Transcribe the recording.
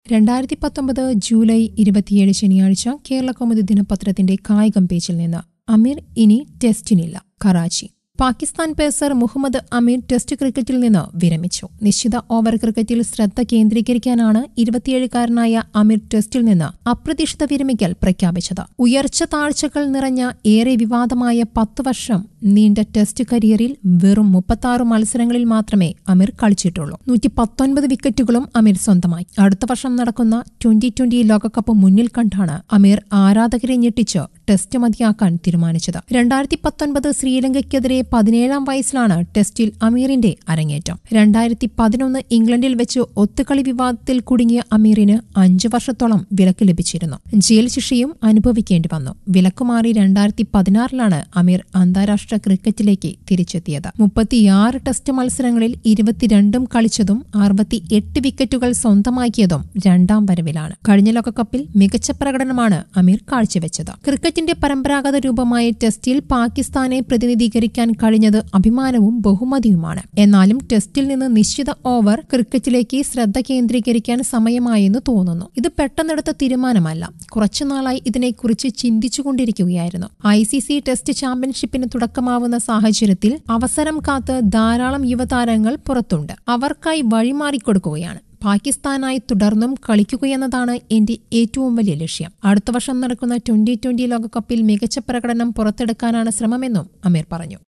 രണ്ടായിരത്തി പത്തൊമ്പത് ജൂലൈ ഇരുപത്തിയേഴ് ശനിയാഴ്ച കേരള കൗമുദി ദിനപത്രത്തിന്റെ കായികം പേജിൽ നിന്ന് അമീർ ഇനി ടെസ്റ്റിനില്ല കറാച്ചി പാകിസ്ഥാൻ പേസർ മുഹമ്മദ് അമീർ ടെസ്റ്റ് ക്രിക്കറ്റിൽ നിന്ന് വിരമിച്ചു നിശ്ചിത ഓവർ ക്രിക്കറ്റിൽ ശ്രദ്ധ കേന്ദ്രീകരിക്കാനാണ് ഇരുപത്തിയേഴുകാരനായ അമീർ ടെസ്റ്റിൽ നിന്ന് അപ്രതീക്ഷിത വിരമിക്കൽ പ്രഖ്യാപിച്ചത് ഉയർച്ച താഴ്ചകൾ നിറഞ്ഞ ഏറെ വിവാദമായ പത്ത് വർഷം നീണ്ട ടെസ്റ്റ് കരിയറിൽ വെറും മുപ്പത്തി മത്സരങ്ങളിൽ മാത്രമേ അമീർ കളിച്ചിട്ടുള്ളൂ നൂറ്റി പത്തൊൻപത് വിക്കറ്റുകളും അമീർ സ്വന്തമായി അടുത്ത വർഷം നടക്കുന്ന ട്വന്റി ട്വന്റി ലോകകപ്പ് മുന്നിൽ കണ്ടാണ് അമീർ ആരാധകരെ ഞെട്ടിച്ച് ടെസ്റ്റ് മതിയാക്കാൻ തീരുമാനിച്ചത് രണ്ടായിരത്തി പത്തൊൻപത് ശ്രീലങ്കയ്ക്കെതിരെ പതിനേഴാം വയസ്സിലാണ് ടെസ്റ്റിൽ അമീറിന്റെ അരങ്ങേറ്റം രണ്ടായിരത്തി പതിനൊന്ന് ഇംഗ്ലണ്ടിൽ വെച്ച് ഒത്തുകളി വിവാദത്തിൽ കുടുങ്ങിയ അമീറിന് അഞ്ചു വർഷത്തോളം വിലക്ക് ലഭിച്ചിരുന്നു ജയിൽ ശിക്ഷയും അനുഭവിക്കേണ്ടി വന്നു വിലക്കുമാറി രണ്ടായിരത്തി പതിനാറിലാണ് അമീർ അന്താരാഷ്ട്ര ക്രിക്കറ്റിലേക്ക് തിരിച്ചെത്തിയത് മുപ്പത്തിയാറ് ടെസ്റ്റ് മത്സരങ്ങളിൽ ഇരുപത്തിരണ്ടും കളിച്ചതും അറുപത്തിയെട്ട് വിക്കറ്റുകൾ സ്വന്തമാക്കിയതും രണ്ടാം വരവിലാണ് കഴിഞ്ഞ ലോകകപ്പിൽ മികച്ച പ്രകടനമാണ് അമീർ കാഴ്ചവെച്ചത് ക്രിക്കറ്റിന്റെ പരമ്പരാഗത രൂപമായ ടെസ്റ്റിൽ പാകിസ്ഥാനെ പ്രതിനിധീകരിക്കാൻ കഴിഞ്ഞത് അഭിമാനവും ബഹുമതിയുമാണ് എന്നാലും ടെസ്റ്റിൽ നിന്ന് നിശ്ചിത ഓവർ ക്രിക്കറ്റിലേക്ക് ശ്രദ്ധ കേന്ദ്രീകരിക്കാൻ സമയമായെന്ന് തോന്നുന്നു ഇത് പെട്ടെന്നെടുത്ത തീരുമാനമല്ല കുറച്ചുനാളായി ഇതിനെക്കുറിച്ച് ചിന്തിച്ചുകൊണ്ടിരിക്കുകയായിരുന്നു ഐ സി സി ടെസ്റ്റ് ചാമ്പ്യൻഷിപ്പിന് തുടക്കമാവുന്ന സാഹചര്യത്തിൽ അവസരം കാത്ത് ധാരാളം യുവതാരങ്ങൾ പുറത്തുണ്ട് അവർക്കായി വഴിമാറിക്കൊടുക്കുകയാണ് പാകിസ്ഥാനായി തുടർന്നും കളിക്കുകയെന്നതാണ് എന്റെ ഏറ്റവും വലിയ ലക്ഷ്യം അടുത്ത വർഷം നടക്കുന്ന ട്വന്റി ട്വന്റി ലോകകപ്പിൽ മികച്ച പ്രകടനം പുറത്തെടുക്കാനാണ് ശ്രമമെന്നും അമീർ പറഞ്ഞു